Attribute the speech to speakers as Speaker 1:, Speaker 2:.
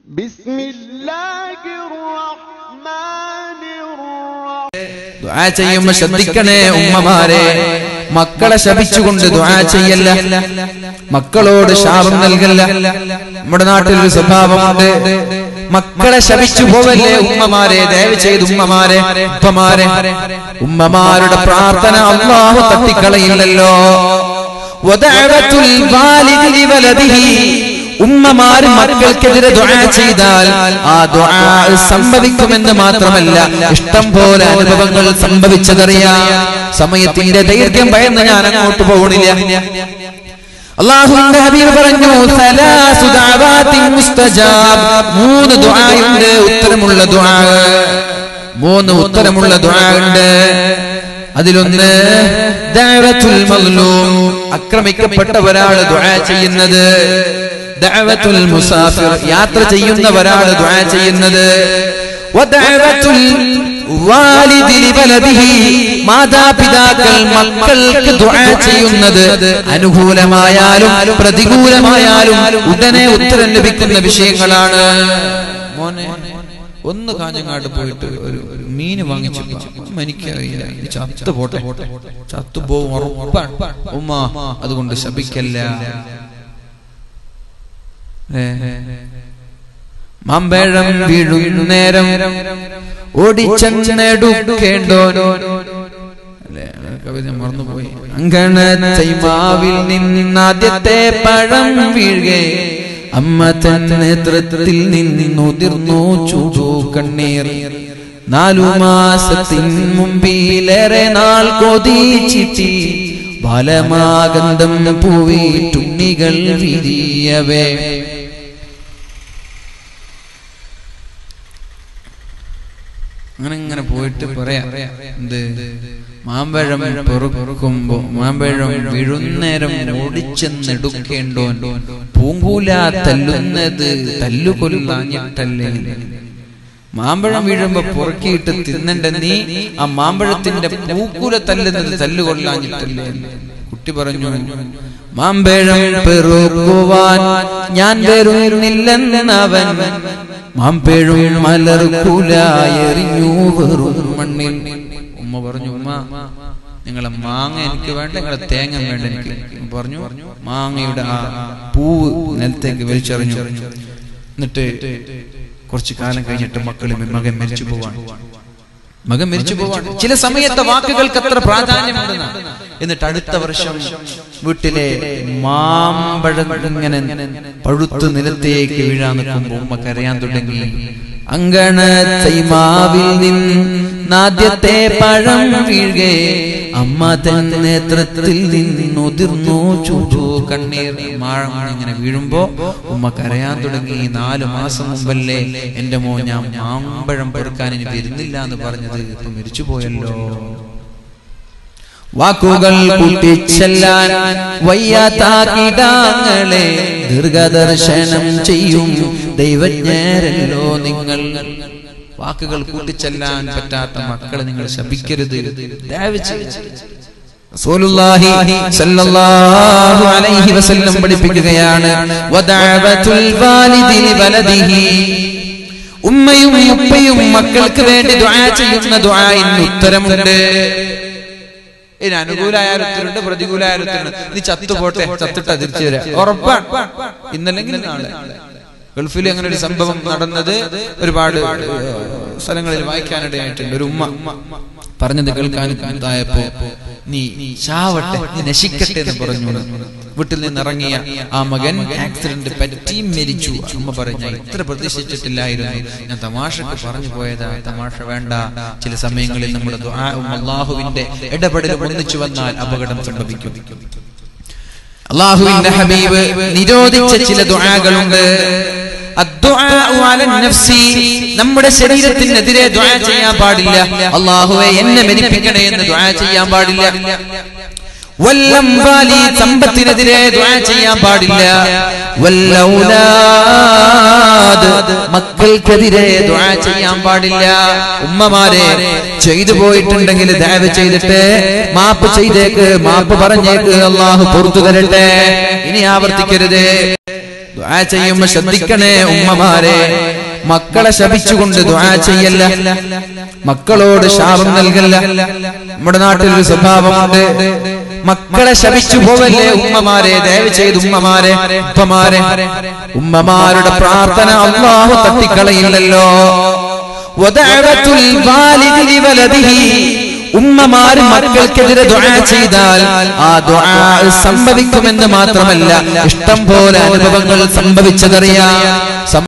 Speaker 1: بسم الله الرحمن الرحيم
Speaker 2: ദുആ ചെയ്യുമ്പോ ശ്രദ്ധിക്കണേ ഉമ്മമാരെ മക്കളെ ശപിച്ചുകൊണ്ട് ദുആ ചെയ്യല്ല മക്കളോട് ശാപം നൽകല്ല നമ്മുടെ നാട്ടിൽ ഒരു സ്വഭാവമുണ്ട് മക്കളെ ശപിച്ചു പോവല്ലേ ഉമ്മമാരെ ദയവ് ചെയ്ത് ഉമ്മമാരെ ഉപ്പമാരെ ഉമ്മമാരുടെ പ്രാർത്ഥന അള്ളാഹു തട്ടിക്കളയില്ലല്ലോ വദഅവത്തുൽ വാലിദി ലിവലദിഹി ഉമ്മമാര് മക്കൾക്കെതിരെ ദുആ ചെയ്താൽ ആ ദുആ സംഭവിക്കുമെന്ന് മാത്രമല്ല ഇഷ്ടം പോലെ അനുഭവങ്ങൾ സംഭവിച്ചതറിയാം സമയത്തിന്റെ ദൈർഘ്യം ഭയന്ന് ഞാൻ അങ്ങോട്ട് പോകണില്ല അള്ളാഹുവിന്റെ ഹബീബ് പറഞ്ഞു സലാസു ദഅവാത്തിൻ മുസ്തജാബ് മൂന്ന് ദുആയുണ്ട് ഉത്തരമുള്ള ദുആ മൂന്ന് ഉത്തരമുള്ള ദുആ ഉണ്ട് അതിലൊന്ന് ദഅവത്തുൽ മഗ്ലൂം ആക്രമിക്കപ്പെട്ട ഒരാൾ ദുആ ചെയ്യുന്നത് ദഅവത്തുൽ മുസാഫിർ യാത്ര ചെയ്യുന്ന ഒരാൾ ദുആ ചെയ്യുന്നത് വദഅവത്തുൽ വാലിദി ലിബലദിഹി മാതാപിതാക്കൾ മക്കൾക്ക് ദുആ ചെയ്യുന്നത് അനുകൂലമായാലും പ്രതികൂലമായാലും ഉടനെ ഉത്തരം ലഭിക്കുന്ന വിഷയങ്ങളാണ് മോനെ ഒന്ന് കാഞ്ഞങ്ങാട് പോയിട്ട് ഒരു ഒരു മീന് വാങ്ങിച്ചു എനിക്കറിയില്ല ഇത് ചത്തു പോട്ടെ ചത്തു പോവും ഉറപ്പാണ് ഉമ്മ അതുകൊണ്ട് ശപിക്കല്ല ഏ. മാമ്പഴം വീഴും നേരം ഓടിച്ചെടുക്കേണ്ടോ അല്ലേ, കവിത മറന്നുപോയി അങ്കണത്തൈമാവിൽ നിന്നാദ്യത്തെ പഴം വീഴുകെ അമ്മ തൻ നേതൃത്വത്തിൽ നിന്നുതിർന്നു ചൂടു കണ്ണീർ നാലു മാസത്തിൻ മുമ്പിലേറെ നാൾ കൊതിച്ചിട്ടി ബാലമാഗന്ധം പൂവിട്ടുണ്ണികൾ വിരിയവേ അങ്ങനെ ഇങ്ങനെ പോയിട്ട് പറയാ എന്ത് മാമ്പഴം പെറുക്കുമ്പോ മാമ്പഴം വീഴുന്നേരം ഓടിച്ചെന്നെടുക്കേണ്ടോ പൂങ്കൂല തല്ലുന്നത് തല്ലുകൊല്ലാഞ്ഞിട്ടല്ലേ മാമ്പഴം വീഴുമ്പോ പുറക്കിയിട്ട് തിന്നണ്ട നീ ആ മാമ്പഴത്തിന്റെ പൂക്കൂല തല്ലുന്നത് തല്ലുകൊള്ളാഞ്ഞിട്ടല്ലേ കുട്ടി പറഞ്ഞു മാമ്പഴം പെറുക്കുവാൻ ഞാൻ വരുന്നില്ലെന്നവൻ മാമ്പഴം മലർക്കുല എറിഞ്ഞു വെറും മണ്ണിൽ ഉമ്മ പറഞ്ഞു ഉമ്മ നിങ്ങളെ മാങ്ങ എനിക്ക് വേണ്ട നിങ്ങളെ തേങ്ങ വേണ്ട എനിക്ക് പറഞ്ഞു മാങ്ങയുടെ ആ പൂവ് നിലത്തേക്ക് വലിച്ചെറിഞ്ഞു എന്നിട്ട് കുറച്ചു കാലം കഴിഞ്ഞിട്ട് മക്കൾ മകൻ മരിച്ചു പോവാണ് മകൻ മരിച്ചു പോവാണ് ചില സമയത്തെ വാക്കുകൾക്ക് അത്ര പ്രാധാന്യമുണ്ടെന്ന് എന്നിട്ട് അടുത്ത വർഷം വീട്ടിലെ മാമ്പഴം ഇങ്ങനെ പഴുത്തു നിലത്തേക്ക് വീഴാൻ നിൽക്കുമ്പോ ഉമ്മ കരയാൻ തുടങ്ങി അങ്കണ തൈമാവിൽ നിന്നാദ്യത്തെ പഴം വീഴുകെ അമ്മ തൻ നേതൃത്വത്തിൽ നിന്നുതിർന്നു ചൂടു കണ്ണീർ മാഴം ഇങ്ങനെ വീഴുമ്പോ ഉമ്മ കരയാൻ തുടങ്ങി നാലു മാസം മുമ്പല്ലേ എന്റെ മോ ഞാൻ മാമ്പഴം പെറുക്കാൻ ഇനി വരുന്നില്ല എന്ന് പറഞ്ഞത് ഇപ്പൊ മരിച്ചുപോയല്ലോ വാക്കുകൾ കൂട്ടിച്ചെല്ലാൻ വയ്യാത്ത കിടാങ്ങളെ ദീർഘദർശനം ചെയ്യും ദൈവജ്ഞരല്ലോ നിങ്ങൾ വാക്കുകൾ കൂട്ടിച്ചെല്ലാൻ പറ്റാത്ത മക്കളെ നിങ്ങൾ ശപിക്കരുത് ദയവ് ചെയ്ത് റസൂലുള്ളാഹി സ്വല്ലല്ലാഹു അലൈഹി വസല്ലം പഠിപ്പിക്കുകയാണ് വദഅവതുൽ വാലിദി ലിവലദിഹി ഉമ്മയും ഉപ്പയും മക്കൾക്ക് വേണ്ടി ദുആ ചെയ്യുന്ന ദുആഇന് ഉത്തരമുണ്ട് ഇതിന് അനുകൂലമായ ഉത്തരമുണ്ട് പ്രതികൂലമായ ഉത്തരമുണ്ട് നീ ചത്തുപോട്ടെ ചത്തിട്ടാ തിരിച്ചു വരാം ഉറപ്പാണ് ഇന്നല്ലെങ്കിൽ നാളെ ഗൾഫിൽ അങ്ങനെ ഒരു സംഭവം നടന്നത് ഒരുപാട് ഏഹ്, സ്ഥലങ്ങളിൽ വായിക്കാനിടയായിട്ടുണ്ട് ഒരു ഉമ്മ പറഞ്ഞത് കേൾക്കാൻ ഇതായപ്പോ നീ ചാവട്ടെ നീ നശിക്കട്ടെ എന്ന് പറഞ്ഞു വീട്ടിൽ നിന്ന് ഇറങ്ങിയ ആ മകൻ ആക്സിഡന്റ് പറ്റി മരിച്ചു അമ്മ പറഞ്ഞ ഇത്ര പ്രതീക്ഷിച്ചിട്ടില്ലായിരുന്നു ഞാൻ തമാശക്ക് പറഞ്ഞു പോയതാ തമാശ വേണ്ട ചില സമയങ്ങളിൽ നമ്മുടെ ദുആഉം അള്ളാഹുവിന്റെ ഇടപെടലും ഒന്നിച്ചു വന്നാൽ അപകടം സംഭവിക്കും അള്ളാഹുവിന്റെ ഹബീബ് നിരോധിച്ച ചില ദുആകളുണ്ട് അദ്ദുആഉ അലൻ നഫ്സി നമ്മുടെ ശരീരത്തിനെതിരെ ദുആ ചെയ്യാൻ പാടില്ല അള്ളാഹുവെ എന്നെ മരിപ്പിക്കണേ എന്ന് ദുആ ചെയ്യാൻ പാടില്ല വല്ലംബാലി സമ്പത്തിനെതിരെ ദുആ ചെയ്യാൻ പാടില്ല വല്ലൗലാദ് മക്കൾക്കെതിരെ ദുആ ചെയ്യാൻ പാടില്ല ഉമ്മമാരെ ചെയ്തു പോയിട്ടുണ്ടെങ്കിൽ ദയവ് ചെയ്തിട്ട് മാപ്പ് ചെയ്തേക്ക് മാപ്പ് പറഞ്ഞേക്ക് അള്ളാഹു പുറത്തു തരട്ടെ ഇനി ആവർത്തിക്കരുത് ദുആ ചെയ്യുമ്പോ ശ്രദ്ധിക്കണേ ഉമ്മമാരെ മക്കളെ ശപിച്ചുകൊണ്ട് ദുആ ചെയ്യല്ല മക്കളോട് ശാപം നൽകല്ല നമ്മുടെ നാട്ടിൽ ഒരു സ്വഭാവമുണ്ട് മക്കളെ ശപിച്ചു പോവല്ലേ ഉമ്മമാരെ ദയവ് ചെയ്ത് ഉമ്മമാരെ ഉപ്പമാരെ ഉമ്മമാരുടെ പ്രാർത്ഥന അള്ളാഹു തട്ടിക്കളയില്ലല്ലോ വദഅവത്തുൽ വാലിദി ലിവലദിഹി ഉമ്മമാര് മക്കൾക്കെതിരെ ദുആ ചെയ്താൽ ആ ദുആ സംഭവിക്കുമെന്ന് മാത്രമല്ല ഇഷ്ടം പോലെ അനുഭവങ്ങൾ സംഭവിച്ചതറിയാം